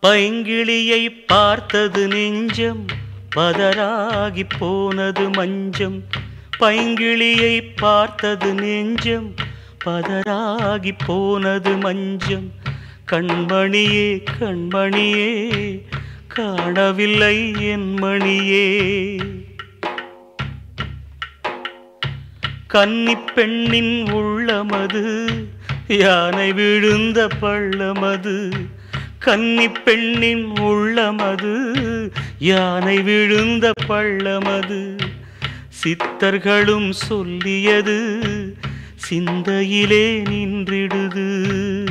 பைங்கிளியை பார்த்தது நெஞ்சம் பதராகி போனது மஞ்சம் பைங்கிளியை பார்த்தது நெஞ்சம் பதராகி போனது மஞ்சம் கண்மணியே கண்மணியே காணவில்லை என் மணியே கன்னிப் பெண்ணின் உள்ளமது யானை விழுந்த பள்ளமது கன்னிப் பெண்ணின் உள்ளமது யானை விழுந்த பள்ளமது சித்தர்களும் சொல்லியது சிந்தையிலே நின்றிடுது